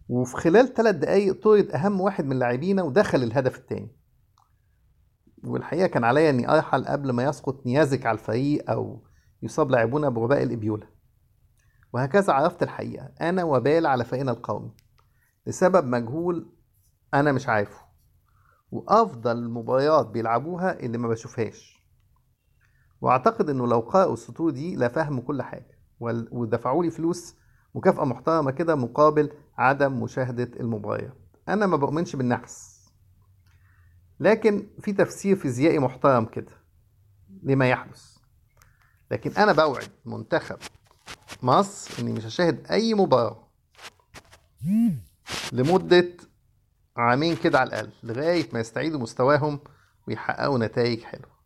وفي خلال ثلاث دقايق طرد أهم واحد من لاعبينا ودخل الهدف الثاني والحقيقة كان عليا إني أرحل قبل ما يسقط نيازك على الفريق أو يصاب لاعبونا بوباء الإبيولا وهكذا عرفت الحقيقة أنا وبال على فريقنا القومي لسبب مجهول أنا مش عارفه وأفضل المباريات بيلعبوها اللي ما بشوفهاش وأعتقد إنه لو قرأوا السطور دي لفهموا كل حاجة وال- ودفعوا لي فلوس مكافأة محترمة كده مقابل عدم مشاهدة المباريات أنا ما بؤمنش بالنحس لكن في تفسير فيزيائي محترم كده لما يحدث لكن أنا بوعد منتخب مصر إني مش هشاهد أي مباراة لمدة عامين كده على الأقل لغاية ما يستعيدوا مستواهم ويحققوا نتائج حلوة